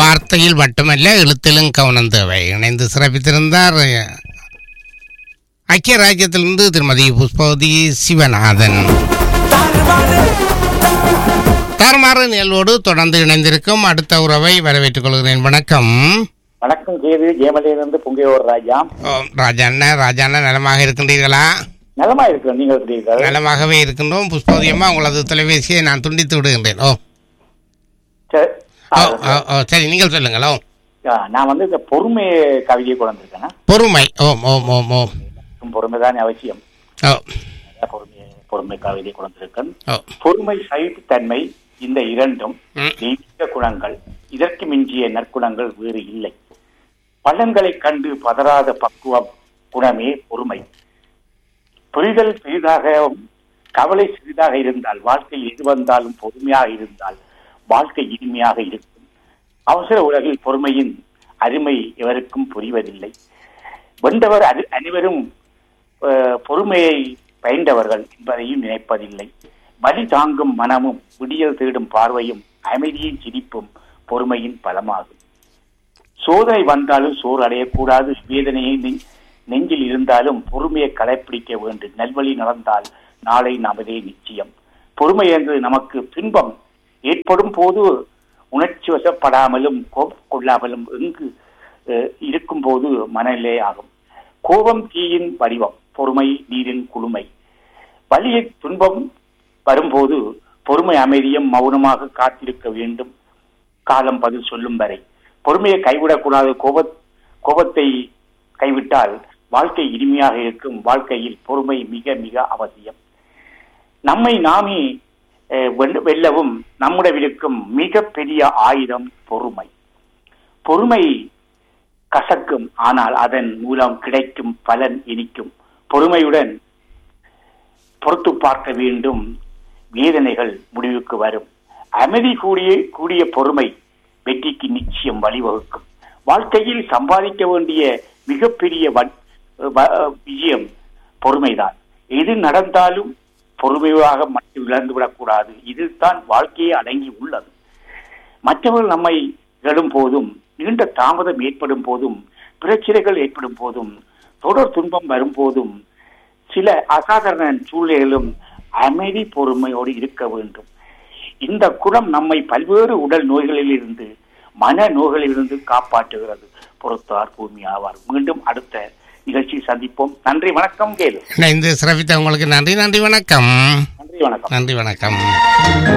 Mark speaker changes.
Speaker 1: வார்த்தையில் மட்டுமல்ல எழுத்திலும் கவனம் தேவை இணைந்து சிறப்பித்திருந்தார் ஐக்கிய ராஜ்யத்திலிருந்து திருமதி புஷ்பவதி சிவநாதன் தாறுமாறு நிகழ்வோடு தொடர்ந்து இணைந்திருக்கும் அடுத்த உறவை வரவேற்றுக் கொள்கிறேன் வணக்கம்
Speaker 2: வணக்கம் கேது ஜெயமலையிலிருந்து புங்கையோர் ராஜா
Speaker 1: ஓ, ராஜா அண்ணா ராஜா அண்ணா நலமாக இருக்கின்றீர்களா
Speaker 2: நலமா இருக்கிறோம் நீங்கள் இருக்கிறீர்கள்
Speaker 1: நலமாகவே இருக்கின்றோம் புஷ்பவதி அம்மா உங்களது தொலைபேசியை நான் துண்டித்து விடுகின்றேன் ஓ
Speaker 2: சரி.
Speaker 1: ஓ, ஓ, ஓ, சரி நீங்கள் சொல்லுங்கள் ஓ
Speaker 2: ஆ, நான் வந்து இந்த பொறுமை கவிதையை கொண்டு வந்திருக்கேன்
Speaker 1: பொறுமை ஓம் ஓம் ஓம் ஓம்
Speaker 2: பொறுமை தான் அவசியம்
Speaker 1: ஓ
Speaker 2: பொறுமை பொறுமை கவிதை கொண்டு வந்திருக்கேன்
Speaker 1: ஓ
Speaker 2: பொறுமை சகிப்புத்தன்மை இந்த இரண்டும்
Speaker 1: ம்.
Speaker 2: தெய்வீக குணங்கள் இதற்கு மிஞ்சிய நற்குணங்கள் வேறு இல்லை பள்ளங்களைக் கண்டு பதறாத பக்குவம் குணமே பொறுமை புரிதல் பெரிதாக கவலை சிறிதாக இருந்தால் வாழ்க்கை எது வந்தாலும் பொறுமையாக இருந்தால் வாழ்க்கை இனிமையாக இருக்கும் அவசர உலகில் பொறுமையின் அருமை எவருக்கும் புரிவதில்லை வென்றவர் அது அனைவரும் அஹ், பொறுமையை பயின்றவர்கள் என்பதையும் நினைப்பதில்லை வலி தாங்கும் மனமும் விடியல் தேடும் பார்வையும் அமைதியின் சிரிப்பும் பொறுமையின் பலமாகும் சோதனை வந்தாலும் சோறு அடையக்கூடாது வேதனையை நெ- நெஞ்சில் இருந்தாலும் பொறுமையை கடைப்பிடிக்க வேண்டும் நல்வழி நடந்தால் நாளை நமதே நிச்சயம் பொறுமை என்று நமக்கு துன்பம் ஏற்படும் போது உணர்ச்சி வசப்படாமலும் கோபம் கொள்ளாமலும் எங்கு அஹ், இருக்கும் போது மனநிலை ஆகும் கோபம் தீயின் வடிவம் பொறுமை நீரின் குளுமை வலிய துன்பம் வரும்போது பொறுமை அமைதியும் மௌனமாக காத்திருக்க வேண்டும் காலம் பதில் சொல்லும் வரை பொறுமையை கைவிடக்கூடாது கோப கோபத்தை கைவிட்டால் வாழ்க்கை இனிமையாக இருக்கும் வாழ்க்கையில் பொறுமை மிக மிக அவசியம் நம்மை நாமே அஹ், வெல்ல- வெல்லவும் நம்முடைய இருக்கும் மிகப்பெரிய ஆயுதம் பொறுமை பொறுமை கசக்கும் ஆனால் அதன் மூலம் கிடைக்கும் பலன் இனிக்கும் பொறுமையுடன் பொறுத்து பார்க்க வேண்டும் வேதனைகள் முடிவுக்கு வரும் அமைதி கூடிய கூடிய பொறுமை வெற்றிக்கு நிச்சயம் வழிவகுக்கும் வாழ்க்கையில் சம்பாதிக்க வேண்டிய மிகப்பெரிய வ- வ- விஜயம் பொறுமைதான் எது நடந்தாலும் பொறுமையாக மட்டும் இழந்துவிடக்கூடாது இதுதான் வாழ்க்கையே அடங்கி உள்ளது மற்றவர்கள் நம்மை இகழும் போதும் நீண்ட தாமதம் ஏற்படும் போதும் பிரச்சனைகள் ஏற்படும் போதும் தொடர் துன்பம் வரும் போதும் சில அசாதாரண சூழ்நிலைகளும் அமைதி பொறுமையோடு இருக்க வேண்டும் இந்த குணம் நம்மை பல்வேறு உடல் நோய்களில் இருந்து மன நோய்களிலிருந்து காப்பாற்றுகிறது பொறுத்தார் பூமி ஆவார் மீண்டும் அடுத்த நிகழ்ச்சி சந்திப்போம் நன்றி வணக்கம் கேளு
Speaker 1: இணைந்து சிறப்பித்த உங்களுக்கு நன்றி நன்றி வணக்கம்
Speaker 2: நன்றி வணக்கம்
Speaker 1: நன்றி வணக்கம்